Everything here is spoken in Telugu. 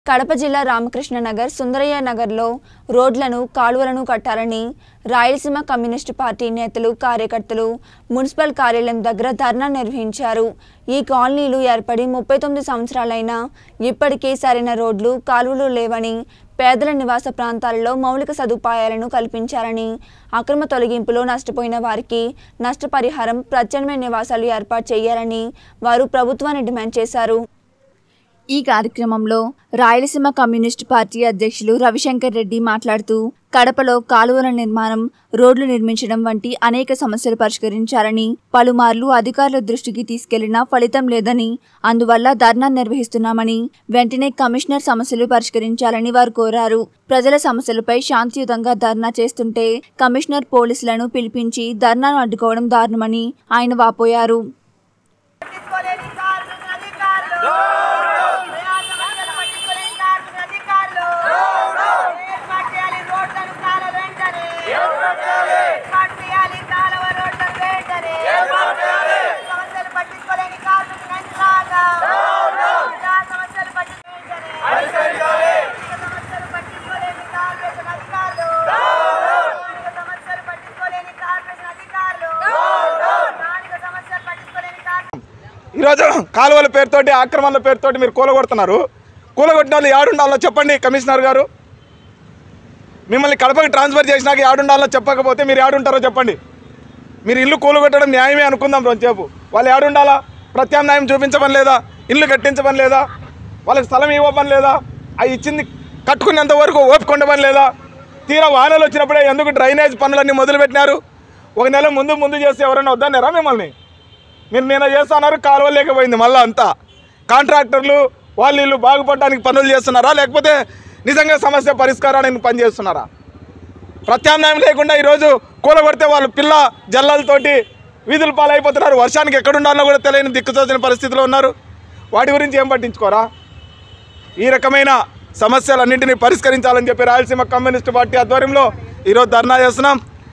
కడప జిల్లా రామకృష్ణ నగర్ సుందరయ్య నగర్లో రోడ్లను కాలువలను కట్టాలని రాయలసీమ కమ్యూనిస్టు పార్టీ నేతలు కార్యకర్తలు మున్సిపల్ కార్యాలయం దగ్గర ధర్నా నిర్వహించారు ఈ కాలనీలు ఏర్పడి ముప్పై తొమ్మిది సంవత్సరాలైనా ఇప్పటికీ సరైన రోడ్లు కాలువలు లేవని పేదల నివాస ప్రాంతాలలో మౌలిక సదుపాయాలను కల్పించాలని అక్రమ తొలగింపులో నష్టపోయిన వారికి నష్టపరిహారం ప్రత్యామ్నాయ నివాసాలు ఏర్పాటు చేయాలని వారు ప్రభుత్వాన్ని డిమాండ్ చేశారు ఈ కార్యక్రమంలో రాయలసీమ కమ్యూనిస్టు పార్టీ అధ్యక్షులు రవిశంకర్ రెడ్డి మాట్లాడుతూ కడపలో కాలువల నిర్మాణం రోడ్లు నిర్మించడం వంటి అనేక సమస్యలు పరిష్కరించారని పలుమార్లు అధికారుల దృష్టికి తీసుకెళ్లినా ఫలితం లేదని అందువల్ల ధర్నా నిర్వహిస్తున్నామని వెంటనే కమిషనర్ సమస్యలు పరిష్కరించాలని వారు కోరారు ప్రజల సమస్యలపై శాంతియుతంగా ధర్నా చేస్తుంటే కమిషనర్ పోలీసులను పిలిపించి ధర్నాను అడ్డుకోవడం దారుణమని ఆయన వాపోయారు పట్టించుకోలేని కార్మిక అధికారులు ప్రయాసమంగళ పట్టించుకోలేని కార్మిక అధికారులు ఏర్పాటు చేయాలి రోడ్లను కాల వెంటనే ఏర్పాటు చేయాలి కాలువ రోడ్లను వెంటనే సమస్యలు పట్టించుకోలేని కార్మిక యంత్రాంగం ప్రజా సమస్యలు పట్టించుకోలేని సమస్యలు పట్టించుకోలేని కార్మిక అధికారులు సమస్యలు పట్టించుకోలేని కార్మిక అధికారులు స్థానిక సమస్యలు పట్టించుకోలేని కార్మిక ఈరోజు కాలువల పేరుతోటి ఆక్రమణల పేరుతోటి మీరు కూలగొడుతున్నారు కూలగొట్టిన వాళ్ళు ఏడుండాలో చెప్పండి కమిషనర్ గారు మిమ్మల్ని కడపకి ట్రాన్స్ఫర్ చేసినాక ఏడుండాలో చెప్పకపోతే మీరు ఏడుంటారో చెప్పండి మీరు ఇల్లు కూలగొట్టడం న్యాయమే అనుకుందాం రోజుసేపు వాళ్ళు ఏడుండాలా ప్రత్యామ్నాయం చూపించమని లేదా ఇల్లు కట్టించమని లేదా వాళ్ళకి స్థలం ఇవ్వమని లేదా అవి ఇచ్చింది కట్టుకునేంత వరకు ఓపుకుండమని లేదా తీరా వానలు వచ్చినప్పుడే ఎందుకు డ్రైనేజ్ పనులన్నీ మొదలుపెట్టినారు ఒక నెల ముందు ముందు చేస్తే ఎవరైనా వద్దన్నారా మిమ్మల్ని మీరు నేను చేస్తున్నారు కాలువ లేకపోయింది మళ్ళీ అంతా కాంట్రాక్టర్లు వాళ్ళు వీళ్ళు బాగుపడడానికి పనులు చేస్తున్నారా లేకపోతే నిజంగా సమస్య పరిష్కారానికి పని చేస్తున్నారా ప్రత్యామ్నాయం లేకుండా ఈరోజు కూలగొడితే వాళ్ళు పిల్ల జల్లలతోటి వీధుల పాలైపోతున్నారు వర్షానికి ఎక్కడుండాలో కూడా తెలియని దిక్కుతోచిన పరిస్థితిలో ఉన్నారు వాటి గురించి ఏం పట్టించుకోరా ఈ రకమైన సమస్యలన్నింటినీ పరిష్కరించాలని చెప్పి రాయలసీమ కమ్యూనిస్ట్ పార్టీ ఆధ్వర్యంలో ఈరోజు ధర్నా చేస్తున్నాం